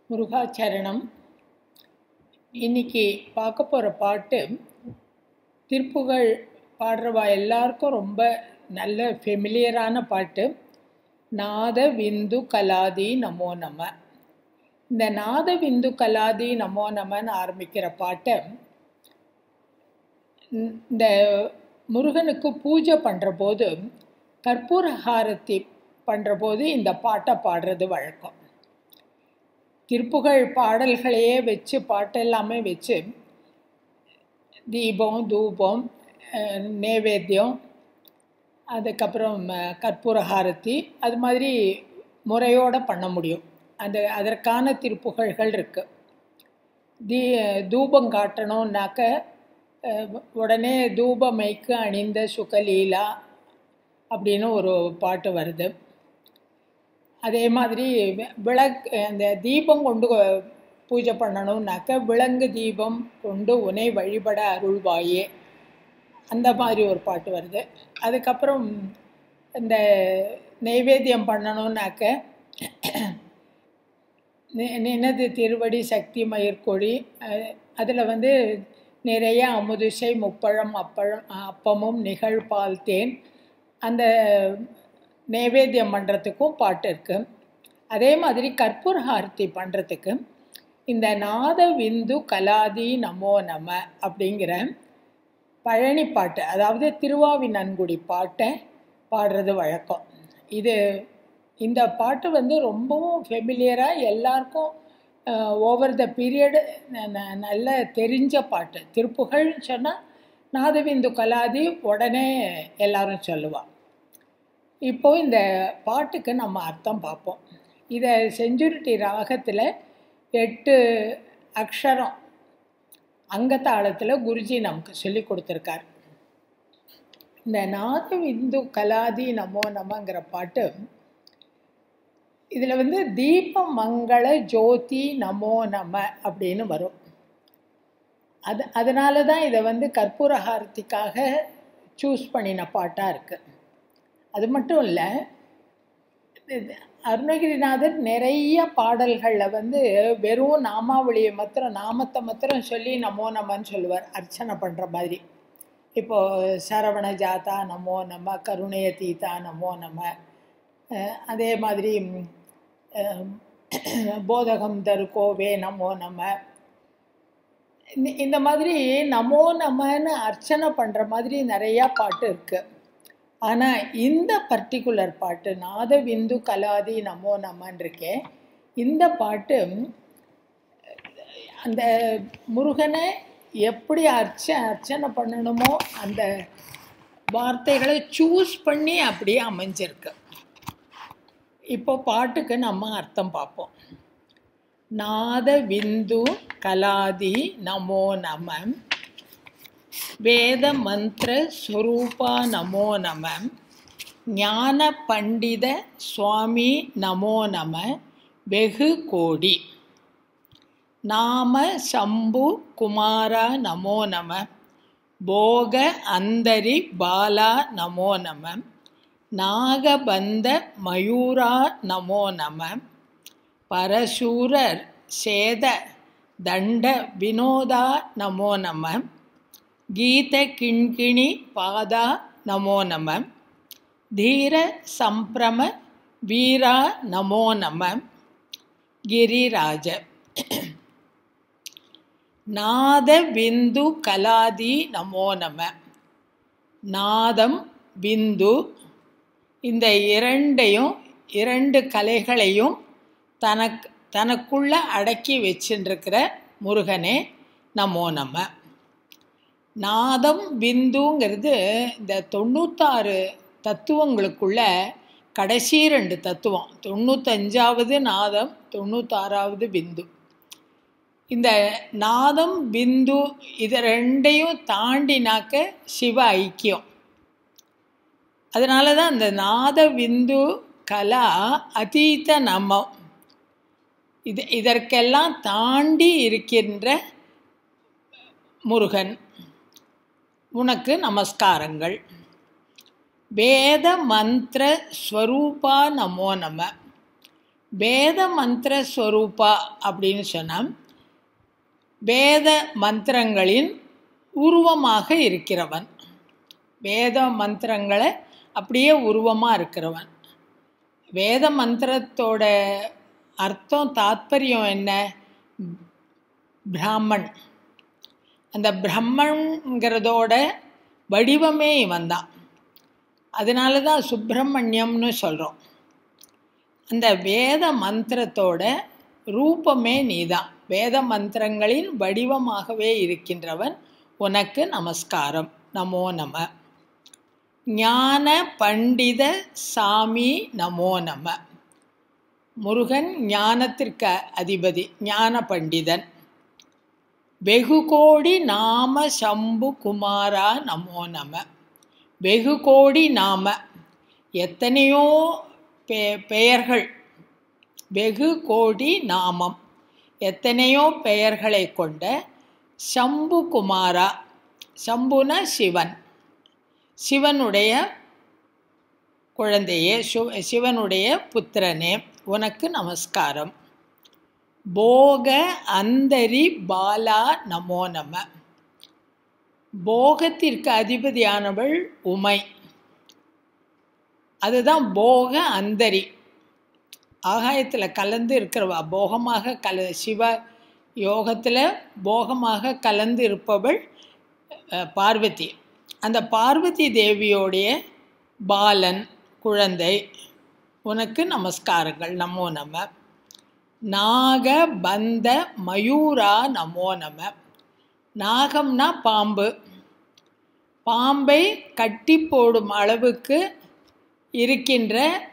முருகாச்சரணம் இன்னைக்கு பார்க்க போகிற பாட்டு திருப்புகழ் பாடுறவா எல்லாருக்கும் ரொம்ப நல்ல ஃபெமிலியரான பாட்டு நாத விந்து கலாதி நமோ நம இந்த நாத விந்து கலாதி நமோ நமன்னு ஆரம்பிக்கிற பாட்டை இந்த முருகனுக்கு பூஜை பண்ணுற போது கற்பூர ஹாரத்தி பண்ணுற போது இந்த பாட்டை பாடுறது வழக்கம் திருப்புகழ் பாடல்களையே வச்சு பாட்டெல்லாமே வச்சு தீபம் தூபம் நேவேத்தியம் அதுக்கப்புறம் கற்பூர ஹாரத்தி அது மாதிரி முறையோடு பண்ண முடியும் அந்த அதற்கான திருப்புகழ்கள் இருக்குது தீ தூபம் காட்டணும்னாக்க உடனே தூபமைக்கு அணிந்த சுகலீலா அப்படின்னு ஒரு பாட்டு வருது அதே மாதிரி விளக் அந்த தீபம் கொண்டு பூஜை பண்ணணும்னாக்க விலங்கு தீபம் கொண்டு உனை வழிபட அருள்வாயே அந்த மாதிரி ஒரு பாட்டு வருது அதுக்கப்புறம் இந்த நைவேத்தியம் பண்ணணும்னாக்க நினது திருவடி சக்தி மயிர்கொழி அதில் வந்து நிறைய அமுதுசை முப்பழம் அப்பழம் அப்பமும் நிகழ்பால் தேன் அந்த நைவேத்தியம் பண்ணுறதுக்கும் பாட்டு இருக்குது அதே மாதிரி கற்பூர ஆர்த்தி பண்ணுறதுக்கு இந்த நாத விந்து கலாதி நமோ நம அப்படிங்கிற பழனி பாட்டு அதாவது திருவாவி நன்குடி பாட்டை பாடுறது வழக்கம் இது இந்த பாட்டு வந்து ரொம்பவும் ஃபெமிலியராக எல்லாருக்கும் ஓவர் த பீரியடு நல்ல தெரிஞ்ச பாட்டு திருப்புகழ்னு சொன்னால் நாதவிந்து கலாதி உடனே எல்லாரும் சொல்லுவாள் இப்போது இந்த பாட்டுக்கு நம்ம அர்த்தம் பார்ப்போம் இதை செஞ்சுரிட்டி ராகத்தில் எட்டு அக்ஷரம் அங்கத்தாளத்தில் குருஜி நமக்கு சொல்லி கொடுத்துருக்கார் இந்த நாத விந்து கலாதி நமோ நமங்கிற பாட்டு இதில் வந்து தீப மங்கள ஜோதி நமோ நம அப்படின்னு வரும் அது அதனால தான் இதை வந்து கற்பூர ஹாரத்திக்காக சூஸ் பண்ணின பாட்டாக இருக்குது அது மட்டும் இல்லை அருணகிரிநாதர் நிறைய பாடல்களில் வந்து வெறும் நாமாவளியை மாத்திரம் நாமத்தை மாத்திரம் சொல்லி நமோ நமன்னு சொல்லுவார் அர்ச்சனை பண்ணுற மாதிரி இப்போது சரவண ஜாதா நமோ நம கருணைய தீதா நமோ நம அதே மாதிரி போதகம் தருக்கோவே நமோ நம இந்த மாதிரி நமோ நமன்னு அர்ச்சனை பண்ணுற மாதிரி நிறையா பாட்டு இருக்குது ஆனால் இந்த பர்டிகுலர் பாட்டு நாத விந்து கலாதி நமோ நமன் இருக்கே இந்த பாட்டு அந்த முருகனை எப்படி அர்ச்ச அர்ச்சனை பண்ணணுமோ அந்த வார்த்தைகளை சூஸ் பண்ணி அப்படியே அமைஞ்சிருக்கு இப்போ பாட்டுக்கு நம்ம அர்த்தம் பார்ப்போம் நாத விந்து கலாதி நமோ நம வேத மந்திர ஸ்வரூபா நமோ நம ஞான பண்டித சுவாமி நமோ நம வெகு கோடி நாம சம்பு குமாரா நமோ நம போக அந்தரி பாலா நமோ நம நாகபந்த மயூரா நமோ நம பரசூரர் சேத தண்ட வினோதா நமோ நம கீத கிண்கிணி பாதா நமோ நம தீர சம்பிரம வீரா நமோ நம கிரிராஜ நாத விந்து கலாதி நமோ நம நாதம் விந்து இந்த இரண்டையும் இரண்டு கலைகளையும் தனக்கு தனக்குள்ள அடக்கி வச்சுருக்கிற முருகனே நமோ நம நாதம் பிந்துங்கிறது இந்த தொண்ணூத்தாறு தத்துவங்களுக்குள்ள கடைசி ரெண்டு தத்துவம் தொண்ணூத்தஞ்சாவது நாதம் தொண்ணூத்தாறாவது பிந்து இந்த நாதம் பிந்து இதை ரெண்டையும் தாண்டினாக்க சிவ ஐக்கியம் அதனால தான் அந்த நாத விந்து கலா அதீத நமம் இது இதற்கெல்லாம் தாண்டி இருக்கின்ற முருகன் உனக்கு நமஸ்காரங்கள் வேத மந்திர ஸ்வரூபா நமோ நம வேத மந்திர ஸ்வரூபா அப்படின்னு சொன்னால் வேத மந்திரங்களின் உருவமாக இருக்கிறவன் வேத மந்திரங்களை அப்படியே உருவமாக இருக்கிறவன் வேத மந்திரத்தோட அர்த்தம் தாத்பரியம் என்ன பிராமன் அந்த பிரம்மன்கிறதோட வடிவமே இவன் தான் அதனால தான் சுப்பிரமணியம்னு சொல்கிறோம் அந்த வேத மந்திரத்தோட ரூபமே நீதான் வேத மந்திரங்களின் வடிவமாகவே இருக்கின்றவன் உனக்கு நமஸ்காரம் நமோ நம ஞான பண்டித சாமி நமோ நம முருகன் ஞானத்திற்கு அதிபதி ஞான பண்டிதன் வெகு கோடி நாம சம்பு குமாரா நமோ நம வெகு கோடி நாம எத்தனையோ பெ பெயர்கள் வெகு கோடி நாமம் எத்தனையோ பெயர்களை கொண்ட சம்பு குமாரா சம்புன சிவன் சிவனுடைய குழந்தையே சு- சிவனுடைய புத்திரனே உனக்கு நமஸ்காரம் போக அந்தரி பாலா நமோ நம போகத்திற்கு அதிபதியானவள் உமை அதுதான் போக அந்தரி ஆகாயத்தில் கலந்து இருக்கிறவா போகமாக கல சிவ யோகத்தில் போகமாக கலந்து இருப்பவள் அஹ், பார்வதி அந்த பார்வதி தேவியோடைய பாலன் குழந்தை உனக்கு நமஸ்காரங்கள் நமோ நம நாக பந்த மயூரா நமோ நம நாகம்னா பாம்பு பாம்பை கட்டி போடும் அளவுக்கு இருக்கின்ற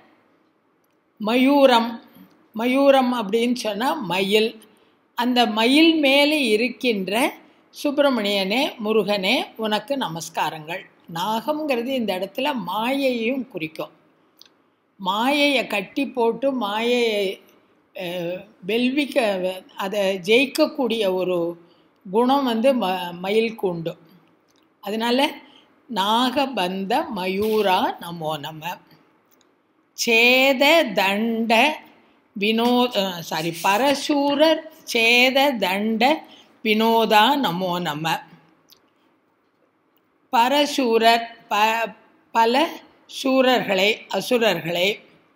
மயூரம் மயூரம் அப்படின்னு சொன்னால் மயில் அந்த மயில் மேலே இருக்கின்ற சுப்பிரமணியனே முருகனே உனக்கு நமஸ்காரங்கள் நாகம்ங்கிறது இந்த இடத்துல மாயையும் குறிக்கும் மாயையை கட்டி போட்டு மாயையை அஹ், வெல்விக்க அதை ஜெயிக்கக்கூடிய ஒரு குணம் வந்து ம மயிலுக்கு உண்டு அதனால் நாகபந்த மயூரா நமோ நம சேத தண்ட வினோத சாரி பரசூரர் சேத தண்ட வினோதா நமோ நம பரசூரர் ப பல சூரர்களை அசுரர்களை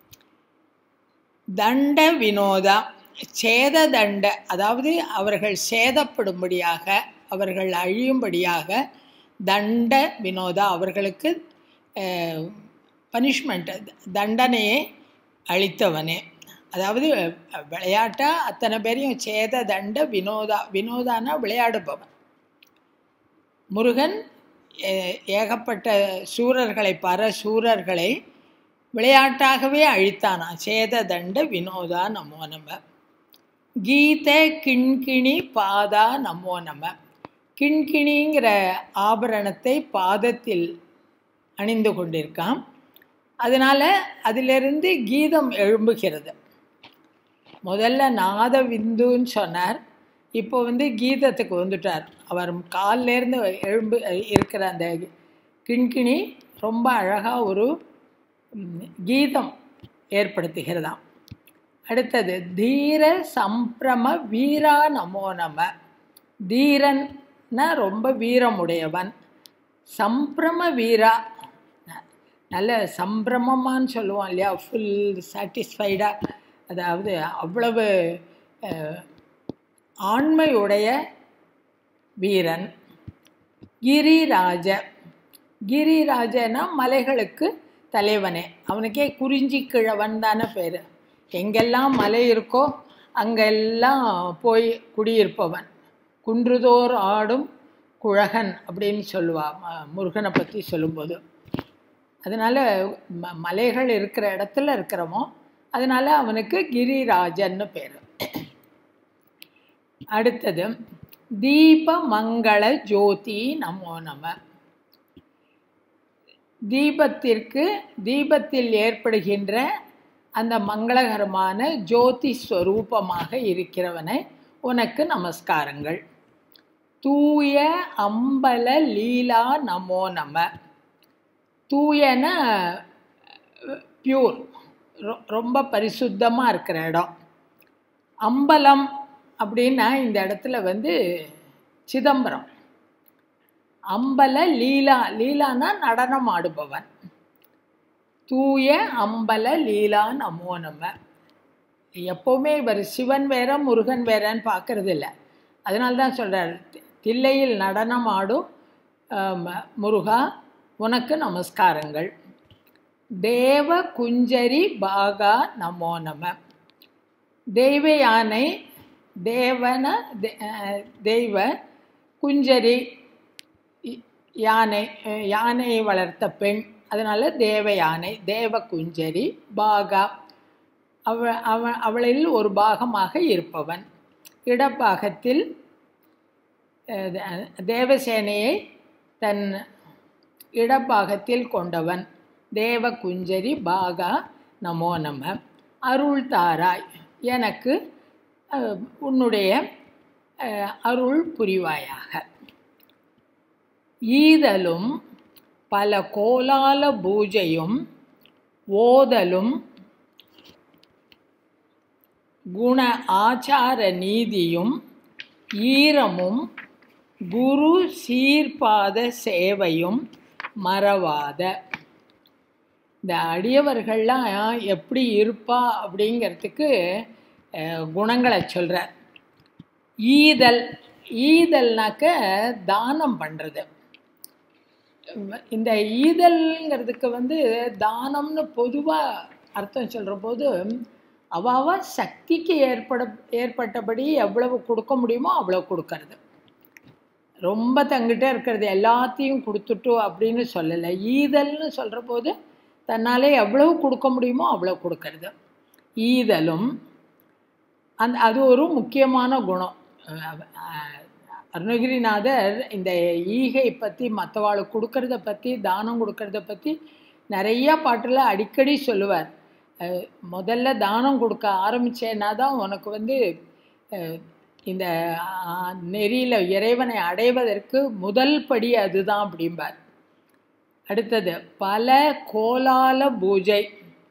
தண்ட வினோதா சேத தண்ட அதாவது அவர்கள் சேதப்படும்படியாக அவர்கள் அழியும்படியாக தண்ட வினோதா அவர்களுக்கு பனிஷ்மெண்ட் தண்டனையை அளித்தவனே அதாவது விளையாட்டாக அத்தனை பேரையும் சேத தண்ட வினோதா வினோதானா விளையாடுபவன் முருகன் ஏ- ஏகப்பட்ட சூரர்களை பர சூரர்களை விளையாட்டாகவே அழித்தானா சேத தண்ட வினோதா நமோ நம கீத கிண்கிணி பாதா நமோ நம கிண்கிணிங்கிற ஆபரணத்தை பாதத்தில் அணிந்து கொண்டிருக்கான் அதனால் அதிலிருந்து கீதம் எழும்புகிறது முதல்ல நாத விந்துன்னு சொன்னார் இப்போ வந்து கீதத்துக்கு வந்துட்டார் அவர் கால்லேருந்து எழும்பு இருக்கிற அந்த கிண்கிணி ரொம்ப அழகாக ஒரு ம், கீதம் ஏற்படுத்துகிறதாம் அடுத்தது தீர சம்பிரம வீரா நமோ நம தீரன்னா ரொம்ப வீரமுடையவன் சம்பிரம வீரா ந- நல்ல சம்பிரமமான்னு சொல்லுவோம் இல்லையா ஃபுல் சாட்டிஸ்ஃபைடாக அதாவது அவ்வளவு அஹ், ஆண்மையுடைய வீரன் கிரிராஜ கிரிராஜனா மலைகளுக்கு தலைவனே அவனுக்கே குறிஞ்சி கிழவன் தானே பேர் எங்கெல்லாம் மலை இருக்கோ அங்கெல்லாம் போய் குடியிருப்பவன் குன்றுதோர் ஆடும் குழகன் அப்படின்னு சொல்லுவா ம- முருகனை பற்றி சொல்லும்போது அதனால் ம மலைகள் இருக்கிற இடத்துல இருக்கிறவன் அதனால் அவனுக்கு கிரிராஜன்னு பேர் அடுத்தது தீப மங்கள ஜோதி நமோ நம தீபத்திற்கு தீபத்தில் ஏற்படுகின்ற அந்த மங்களகரமான ஜோதி ஸ்வரூபமாக இருக்கிறவனை உனக்கு நமஸ்காரங்கள் தூய அம்பல லீலா நமோ நம தூயன பியூர் ரொ- ரொம்ப பரிசுத்தமாக இருக்கிற இடம் அம்பலம் அப்படின்னா இந்த இடத்துல வந்து சிதம்பரம் அம்பல லீலா லீலானா நடனம் ஆடுபவன் தூய அம்பல லீலா நமோ நம எப்போவுமே இவர் சிவன் வேற முருகன் வேறன்னு பார்க்கறது இல்லை அதனால தான் சொல்கிறார் தில்லையில் நடனம் ஆடும் ஆம், முருகா உனக்கு நமஸ்காரங்கள் தேவ குஞ்சரி பாகா நமோ நம தெய்வ யானை தேவன தே- அஹ், தெய்வ குஞ்சரி இ- யானை அஹ், யானையை வளர்த்த பெண் அதனால தேவ யானை தேவ குஞ்சரி பாகா அவ அவ அவளில் ஒரு பாகமாக இருப்பவன் இடப்பாகத்தில் அஹ், த- தேவசேனையை தன் இடப்பாகத்தில் கொண்டவன் தேவ குஞ்சரி பாகா நமோ நம அருள் தாராய் எனக்கு அஹ், உன்னுடைய அஹ், அருள் புரிவாயாக ஈதலும் பல கோலால பூஜையும் ஓதலும் குண ஆச்சார நீதியும் ஈரமும் குரு சீர்பாத சேவையும் மறவாத இந்த அடியவர்கள்லாம் எப்படி இருப்பா அப்படிங்கிறதுக்கு அஹ், குணங்களை சொல்கிறார் ஈதல் ஈதல்னாக்க தானம் பண்ணுறது இந்த ஈதல்ங்கிறதுக்கு வந்து தானம்னு பொதுவாக அர்த்தம் சொல்கிற போது அவாவா சக்திக்கு ஏற்பட ஏற்பட்டபடி எவ்வளவு கொடுக்க முடியுமோ அவ்வளோ கொடுக்கறது ரொம்ப தங்கிட்டே இருக்கிறது எல்லாத்தையும் கொடுத்துட்டோ அப்படின்னு சொல்லலை ஈதல்னு சொல்கிற போது தன்னாலே எவ்வளவு கொடுக்க முடியுமோ அவ்வளோ கொடுக்கறது ஈதலும் அந்த அது ஒரு முக்கியமான குணம் அஹ் அஹ் அருணகிரிநாதர் இந்த ஈகை பற்றி மற்றவாளுக்கு கொடுக்கறத பற்றி தானம் கொடுக்கறத பற்றி நிறைய பாட்டில் அடிக்கடி சொல்லுவார் அஹ் முதல்ல தானம் கொடுக்க ஆரம்பிச்சேன்னா தான் உனக்கு வந்து அஹ் இந்த ஆஹ், நெறியில இறைவனை அடைவதற்கு முதல் படி அதுதான் அப்படிம்பார் அடுத்தது பல கோலால பூஜை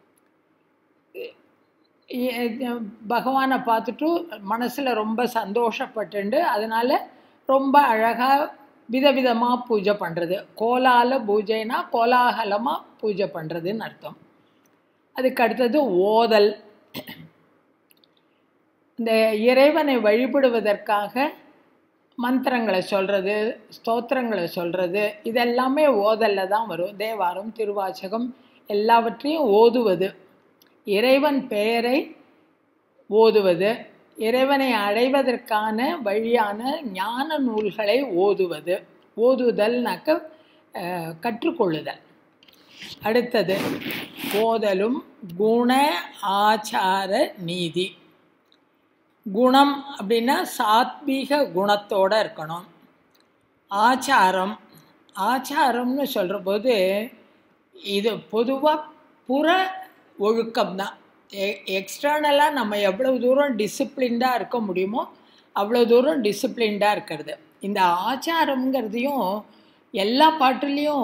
எ- பகவானை பார்த்துட்டு மனசில் ரொம்ப சந்தோஷப்பட்டுண்டு அதனால ரொம்ப அழகாக விதவிதமாக பூஜை பண்ணுறது கோலால பூஜைனா கோலாகலமாக பூஜை பண்ணுறதுன்னு அர்த்தம் அதுக்கு அடுத்தது ஓதல் இந்த இறைவனை வழிபடுவதற்காக மந்திரங்களை சொல்கிறது ஸ்தோத்திரங்களை சொல்கிறது இதெல்லாமே ஓதல்ல தான் வரும் தேவாரம் திருவாசகம் எல்லாவற்றையும் ஓதுவது இறைவன் பெயரை ஓதுவது இறைவனை அடைவதற்கான வழியான ஞான நூல்களை ஓதுவது ஓதுதல்னாக்க அஹ், கற்றுக்கொள்ளுதல் அடுத்தது ஓதலும் குண ஆச்சார நீதி குணம் அப்படின்னா சாத்வீக குணத்தோட இருக்கணும் ஆச்சாரம் ஆச்சாரம்னு சொல்கிற போது இது பொதுவாக புற ஒழுக்கம் தான் எ எக்ஸ்டர்னலாக நம்ம எவ்வளவு தூரம் டிசிப்ளின்டாக இருக்க முடியுமோ அவ்வளோ தூரம் டிசிப்ளின்டாக இருக்கிறது இந்த ஆச்சாரம்ங்கிறதையும் எல்லா பாட்டுலேயும்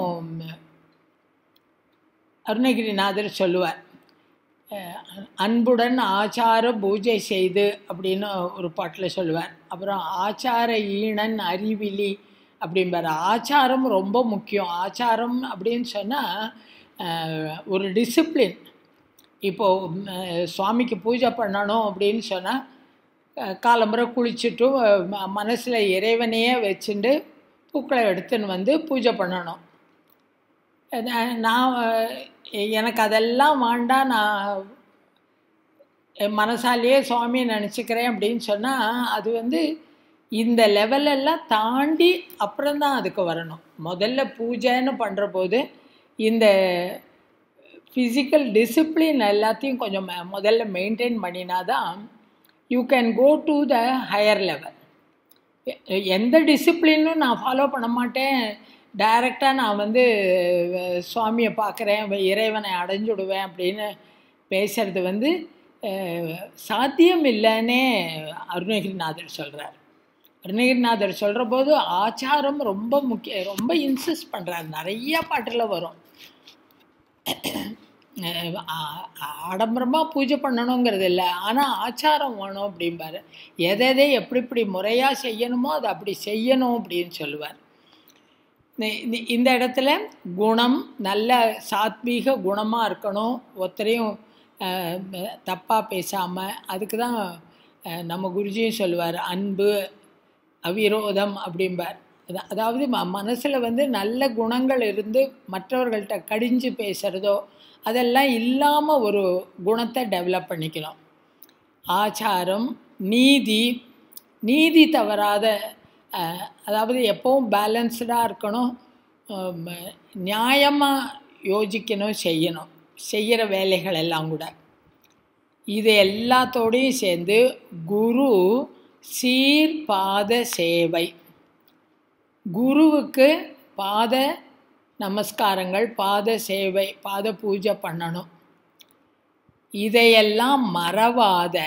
அருணகிரிநாதர் சொல்லுவார் அஹ் அன்புடன் ஆச்சார பூஜை செய்து அப்படின்னு ஒரு பாட்டில் சொல்லுவார் அப்புறம் ஆச்சார ஈணன் அறிவிலி அப்படிம்பார் ஆச்சாரம் ரொம்ப முக்கியம் ஆச்சாரம் அப்படின்னு சொன்னால் ஒரு டிசிப்ளின் இப்போது சுவாமிக்கு பூஜை பண்ணணும் அப்படின்னு சொன்னால் காலம்புரை குளிச்சுட்டு மனசில் இறைவனையே வச்சுட்டு பூக்களை எடுத்துன்னு வந்து பூஜை பண்ணணும் நான் நான் எனக்கு அதெல்லாம் வேண்டாம் நான் என் மனசாலேயே சுவாமியை நினச்சிக்கிறேன் அப்படின்னு சொன்னால் அது வந்து இந்த லெவலெல்லாம் தாண்டி அப்புறம்தான் அதுக்கு வரணும் முதல்ல பூஜைன்னு பண்ணுற போது இந்த ஃபிசிக்கல் டிசிப்ளின் எல்லாத்தையும் கொஞ்சம் ம- முதல்ல மெயின்டைன் பண்ணினா தான் you can go to the higher level எந்த டிசிப்ளினும் நான் ஃபாலோ பண்ண மாட்டேன் டைரெக்டாக நான் வந்து அஹ், சுவாமியை பார்க்குறேன் இறைவனை அடைஞ்சுடுவேன் அப்படின்னு பேசுறது வந்து அஹ், சாத்தியம் இல்லைன்னே அருணகிரிநாதர் சொல்கிறார் அருணகிரிநாதர் சொல்கிற போது ஆச்சாரம் ரொம்ப முக்கிய ரொம்ப இன்சிஸ்ட் பண்ணுறார் நிறைய பாட்டில் வரும் அஹ் ஆ- ஆடம்பரமாக பூஜை பண்ணணுங்கிறது இல்லை ஆனால் ஆச்சாரம் வேணும் அப்படிம்பாரு எதை எதை எப்படி இப்படி முறையாக செய்யணுமோ அதை அப்படி செய்யணும் அப்படின்னு சொல்லுவார் இந்த- இந்த- இந்த இடத்துல குணம் நல்ல சாத்வீக குணமாக இருக்கணும் ஒருத்தரையும் தப்பாக பேசாமல் அதுக்கு தான் அஹ், நம்ம குருஜியும் சொல்லுவார் அன்பு அவிரோதம் அப்படிம்பார் அதா- அதாவது ம மனசில் வந்து நல்ல குணங்கள் இருந்து மற்றவர்கள்ட்ட கடிஞ்சு பேசுகிறதோ அதெல்லாம் இல்லாமல் ஒரு குணத்தை டெவலப் பண்ணிக்கணும் ஆச்சாரம் நீதி நீதி தவறாத அஹ், அதாவது எப்பவும் பேலன்ஸ்டாக இருக்கணும் நியாயமாக யோசிக்கணும் செய்யணும் செய்கிற வேலைகள் எல்லாம் கூட இது எல்லாத்தோடையும் சேர்ந்து குரு சீர்பாத சேவை குருவுக்கு பாத நமஸ்காரங்கள் பாத சேவை பாத பூஜை பண்ணணும் இதையெல்லாம் மறவாத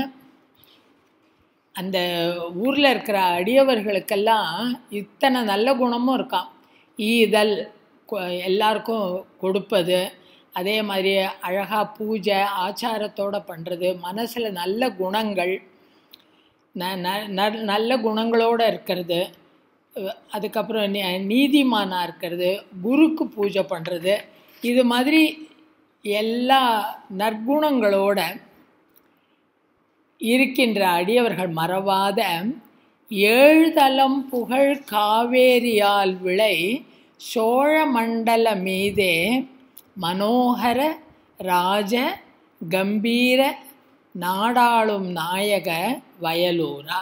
அந்த ஊரில் இருக்கிற அடியவர்களுக்கெல்லாம் இத்தனை நல்ல குணமும் இருக்காம் ஈதல் கொ- எல்லாருக்கும் கொடுப்பது அதே மாதிரி அழகாக பூஜை ஆச்சாரத்தோட பண்ணுறது மனசில் நல்ல குணங்கள் ந ந- ந- நல்ல குணங்களோடு இருக்கிறது அஹ் அதுக்கப்புறம் நீ- நீதிமானா இருக்கிறது குருக்கு பூஜை பண்ணுறது இது மாதிரி எல்லா நற்குணங்களோட இருக்கின்ற அடியவர்கள் மறவாத ஏழ்தலம் புகழ் காவேரியால் விளை சோழ மண்டல மீதே மனோகர ராஜ கம்பீர நாடாளும் நாயக வயலூரா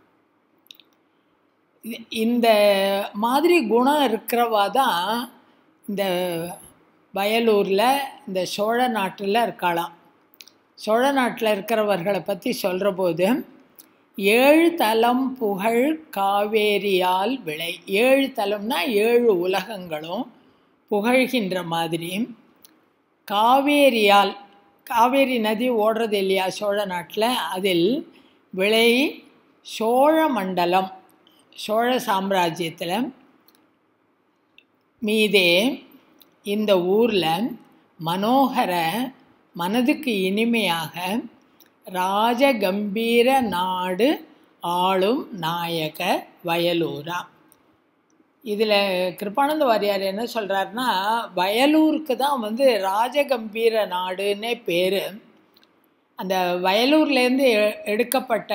இ- இந்த மாதிரி குணம் இருக்கிறவா தான் இந்த வயலூரில் இந்த சோழ நாட்டில் இருக்கலாம் சோழ நாட்டில் இருக்கிறவர்களை பற்றி சொல்கிற போது ஏழு தலம் புகழ் காவேரியால் விளை ஏழு தலம்னா ஏழு உலகங்களும் புகழ்கின்ற மாதிரி காவேரியால் காவேரி நதி ஓடுறது இல்லையா சோழ நாட்டில் அதில் விளை சோழ மண்டலம் சோழ சாம்ராஜ்யத்தில் மீதே இந்த ஊரில் மனோகர மனதுக்கு இனிமையாக ராஜகம்பீர நாடு ஆளும் நாயக வயலூரா இதில் கிருப்பானந்த வாரியார் என்ன சொல்கிறாருன்னா வயலூருக்கு தான் வந்து ராஜகம்பீர நாடுன்னே பேர் அந்த வயலூர்லேருந்து எ- எடுக்கப்பட்ட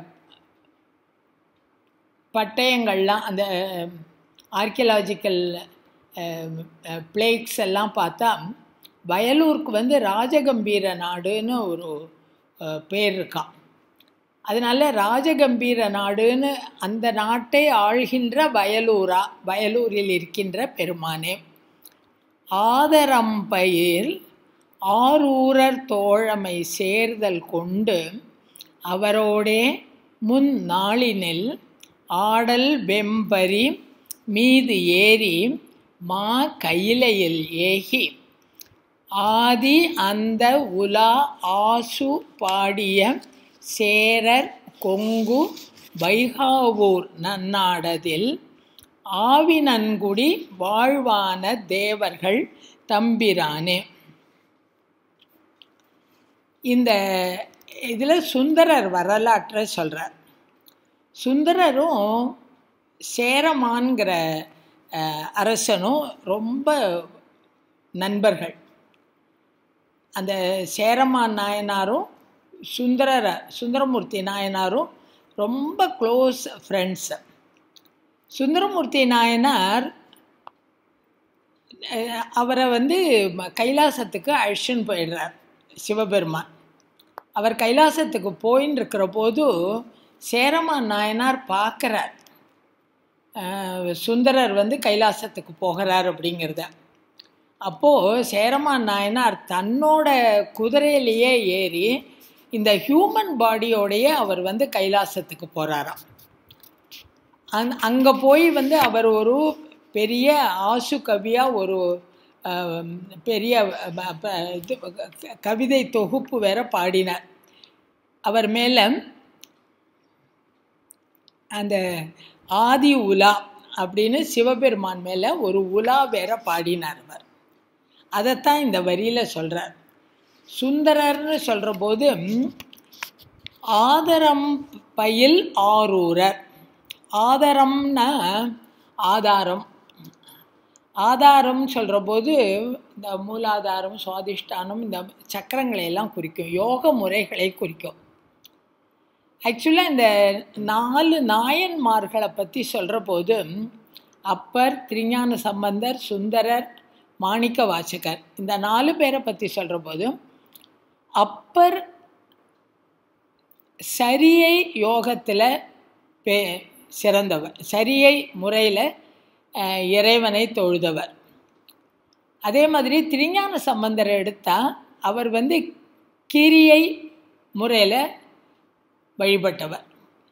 பட்டயங்கள்லாம் அந்த ஆர்கியலாஜிக்கல் பிளேக்ஸ் எல்லாம் பார்த்தா வயலூருக்கு வந்து ராஜகம்பீர நாடுன்னு ஒரு அஹ், பேர் இருக்கான் அதனால ராஜகம்பீர நாடுன்னு அந்த நாட்டை ஆள்கின்ற வயலூரா வயலூரில் இருக்கின்ற பெருமானே ஆதரம்பயிர் ஆரூரர் தோழமை சேர்தல் கொண்டு அவரோடே முன் நாளினில் ஆடல் வெம்பரி மீது ஏறி மா கையிலையில் ஏகி ஆதி அந்த உலா ஆசு பாடிய சேரர் கொங்கு வைகாவூர் நன்னாடதில் ஆவினன்குடி வாழ்வான தேவர்கள் தம்பிரானே இந்த இதில் சுந்தரர் வரலாற்றை சொல்கிறார் சுந்தரரும் சேரமான்கிற அஹ், அரசனும் ரொம்ப நண்பர்கள் அந்த சேரமான் நாயனாரும் சுந்தரர சுந்தரமூர்த்தி நாயனாரும் ரொம்ப க்ளோஸ் ஃப்ரெண்ட்ஸு சுந்தரமூர்த்தி நாயனார் அஹ், அவரை வந்து ம- கைலாசத்துக்கு அழிச்சுன்னு போயிடுறார் சிவபெருமான் அவர் கைலாசத்துக்கு போயின்னு இருக்கிற போது சேரமான் நாயனார் பார்க்குறார் சுந்தரர் வந்து கைலாசத்துக்கு போகிறார் அப்படிங்கிறத அப்போது சேரமான் நாயனார் தன்னோட குதிரையிலேயே ஏறி இந்த ஹியூமன் பாடியோடையே அவர் வந்து கைலாசத்துக்கு போகிறாராம் அங் அங்கே போய் வந்து அவர் ஒரு பெரிய ஆசு கவியாக ஒரு ஆம், பெரிய ப- ப- இது க- கவிதை தொகுப்பு வேற பாடினார் அவர் மேலே அந்த ஆதி உலா அப்படின்னு சிவபெருமான் மேலே ஒரு உலா வேற பாடினார் அவர் அதைத்தான் இந்த வரியில் சொல்கிறார் சுந்தரர்னு சொல்கிற போது ஆதரம் பயில் ஆரூரர் ஆதரம்னா ஆதாரம் ஆதாரம் சொல்கிற போது இந்த மூலாதாரம் சுவாதிஷ்டானம் இந்த சக்கரங்களை எல்லாம் குறிக்கும் யோக முறைகளை குறிக்கும் ஆக்சுவலாக இந்த நாலு நாயன்மார்களை பற்றி சொல்கிற போது அப்பர் திருஞான சம்பந்தர் சுந்தரர் மாணிக்க வாசகர் இந்த நாலு பேரை பற்றி சொல்கிற போது அப்பர் சரியை யோகத்தில் பே சிறந்தவர் சரியை முறையில் இறைவனை தொழுதவர் அதே மாதிரி திருஞான சம்பந்தரை எடுத்தால் அவர் வந்து கிரியை முறையில் வழிபட்டவர்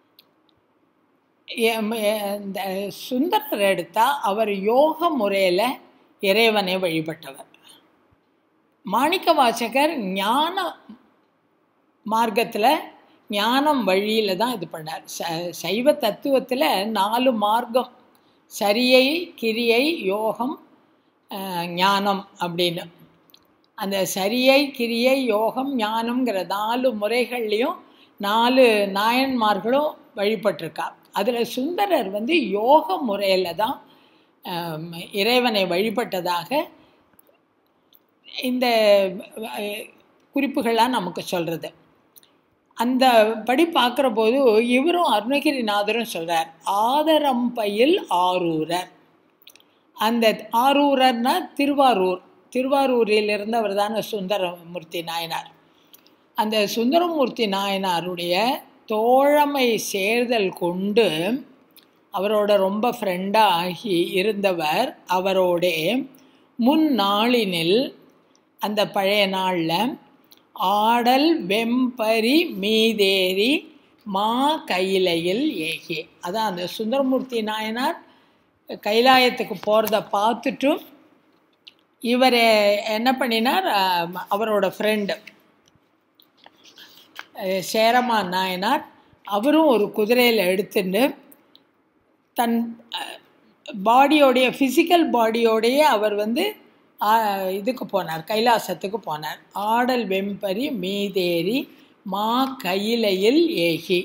இந்த சுந்தரர் எடுத்தால் அவர் யோக முறையில் இறைவனை வழிபட்டவர் மாணிக்க வாசகர் ஞான மார்க்கத்தில் ஞானம் வழியில் தான் இது பண்ணார் ச சைவ தத்துவத்தில் நாலு மார்க்கம் சரியை கிரியை யோகம் ஞானம் அப்படின்னு அந்த சரியை கிரியை யோகம் ஞானம்ங்கிற நாலு முறைகள்லேயும் நாலு நாயன்மார்களும் வழிபட்டிருக்கா அதில் சுந்தரர் வந்து யோக முறையில் தான் இறைவனை வழிபட்டதாக இந்த குறிப்புகள்லாம் நமக்கு சொல்கிறது அந்த படி பார்க்குற போது இவரும் அருணகிரிநாதரும் சொல்கிறார் ஆதரம்பயில் ஆரூரர் அந்த ஆரூரர்னா திருவாரூர் திருவாரூரில் இருந்தவர் தானே சுந்தரமூர்த்தி நாயனார் அந்த சுந்தரமூர்த்தி நாயனாருடைய தோழமை சேர்தல் கொண்டு அவரோட ரொம்ப ஃப்ரெண்டாக ஆகி இருந்தவர் அவரோட முன்னாளினில் அந்த பழைய நாளில் ஆடல் வெம்பரி மீதேறி மா கையிலையில் ஏகி அதான் அந்த சுந்தரமூர்த்தி நாயனார் கைலாயத்துக்கு போகிறத பார்த்துட்டும் இவர் என்ன பண்ணினார் அவரோட ஃப்ரெண்டு சேரமான் நாயனார் அவரும் ஒரு குதிரையில் எடுத்துட்டு தன் பாடியோடைய ஃபிசிக்கல் பாடியோடைய அவர் வந்து இதுக்கு போனார் கைலாசத்துக்கு போனார் ஆடல் வெம்பரி மீதேறி மா கையிலையில் ஏகி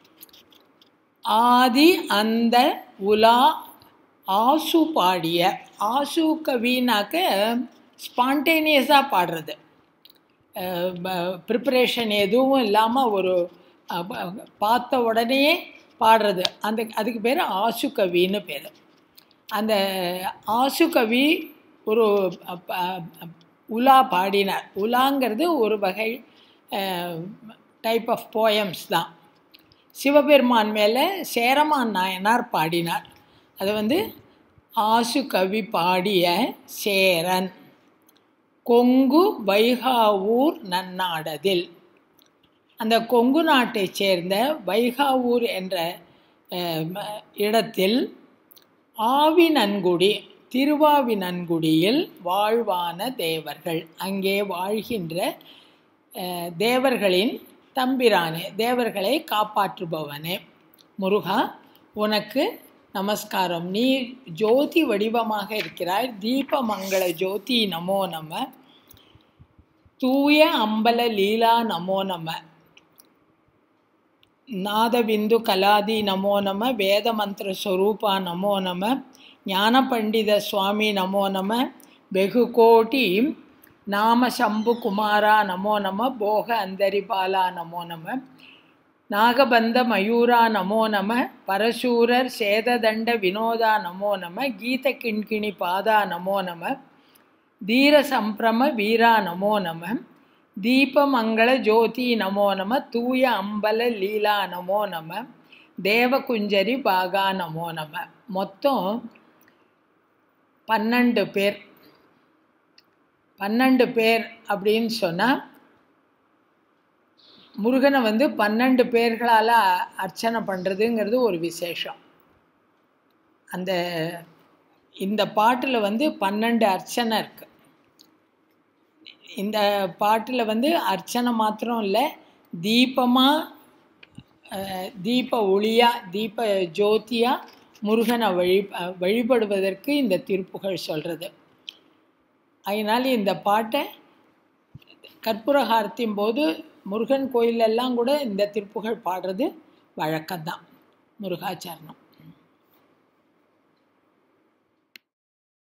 ஆதி அந்த உலா ஆசு பாடிய ஆசு கவினாக்க ஸ்பான்டேனியஸாக பாடுறது ப்ரிப்பரேஷன் எதுவும் இல்லாமல் ஒரு பார்த்த உடனே பாடுறது அந்த அதுக்கு பேர் ஆசு கவின்னு பேர் அந்த ஆசு கவி ஒரு உலா பாடினார் உலாங்கிறது ஒரு வகை டைப் ஆஃப் போயம்ஸ் தான் சிவபெருமான் மேலே சேரமான் நாயனார் பாடினார் அது வந்து ஆசு கவி பாடிய சேரன் கொங்கு வைகாவூர் நன்னாடதில் அந்த கொங்கு நாட்டைச் சேர்ந்த வைகாவூர் என்ற இடத்தில் ஆவினன்குடி திருவாவினன்குடியில் வாழ்வான தேவர்கள் அங்கே வாழ்கின்ற தேவர்களின் தம்பிரானே தேவர்களை காப்பாற்றுபவனே முருகா உனக்கு நமஸ்காரம் நீ ஜோதி வடிவமாக இருக்கிறாய் தீபமங்கள ஜோதி நமோ நம தூய அம்பல லீலா நமோ நம நாதபிந்து கலாதி நமோ நம வேத மந்திர ஸ்வரூபா நமோ நம ஞான பண்டித சுவாமி நமோ நம வெகு கோட்டி நாம சம்பு குமாரா நமோ நம போக அந்தரிபாலா நமோ நம நாகபந்த மயூரா நமோ நம பரசூரர் சேததண்ட வினோதா நமோ நம கீத கிண்கிணி பாதா நமோ நம தீர சம்பிரம வீரா நமோ நம தீபமங்கள ஜோதி நமோ நம தூய அம்பல லீலா நமோ நம தேவகுஞ்சரி பாகா நமோ நம மொத்தம் பன்னெண்டு பேர் பன்னெண்டு பேர் அப்படின்னு சொன்னால் முருகனை வந்து பன்னெண்டு பேர்களால் அர்ச்சனை பண்ணுறதுங்கிறது ஒரு விசேஷம் அந்த இந்த பாட்டில் வந்து பன்னெண்டு அர்ச்சனை இருக்குது இந்த பாட்டில் வந்து அர்ச்சனை மாத்திரம் இல்லை தீபமாக தீப ஒளியாக தீப ஜோதியாக முருகனை வழி வழிபடுவதற்கு இந்த திருப்புகழ் சொல்கிறது அதனால் இந்த பாட்டை கற்பூரஹாரத்தின் போது முருகன் கோயிலெல்லாம் கூட இந்த திருப்புகழ் பாடுறது வழக்கம்தான் முருகாச்சரணம்